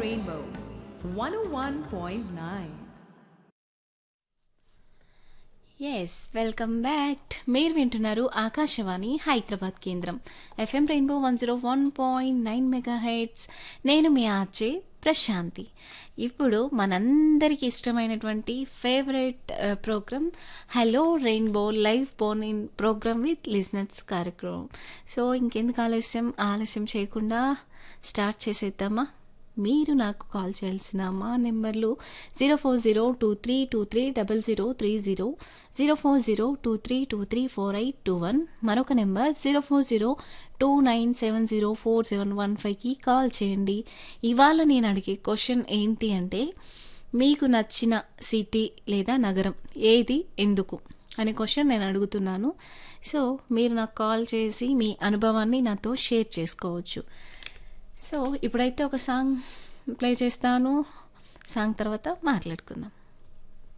Rainbow 101.9. Yes welcome back మీరు వింటున్నారు ఆకాశవాణి హైదరాబాద్ కేంద్రం FM rainbow one zero one point nine megahertz నేను మీ ఆర్జే ప్రశాంతి ఇప్పుడు మనందరికి ఇష్టమైనటువంటి favourite programme hello rainbow live phone in programme with listeners కార్యక్రమం సో ఇంకెందుకు ఆలస్యం ఆలస్యం చేయకుండా స్టార్ట్ చేసేద్దామా మీరు నాకు కాల్ చేయాల్సిన మా నెంబర్లు zero four zero two three two three double zero three zero zero four zero two three two three four eight two one మరొక number zero four zero two nine seven zero four seven one ఫైవ్కి call చేయండి ఇవాళ నేను అడిగే question ఏంటి అంటే మీకు నచ్చిన సిటీ లేదా నగరం ఏది ఎందుకు అనే క్వశ్చన్ నేను అడుగుతున్నాను సో మీరు నాకు కాల్ చేసి మీ అనుభవాన్ని నాతో షేర్ చేసుకోవచ్చు సో ఇప్పుడైతే ఒక సాంగ్ ప్లే చేస్తాను సాంగ్ తర్వాత మాట్లాడుకుందాం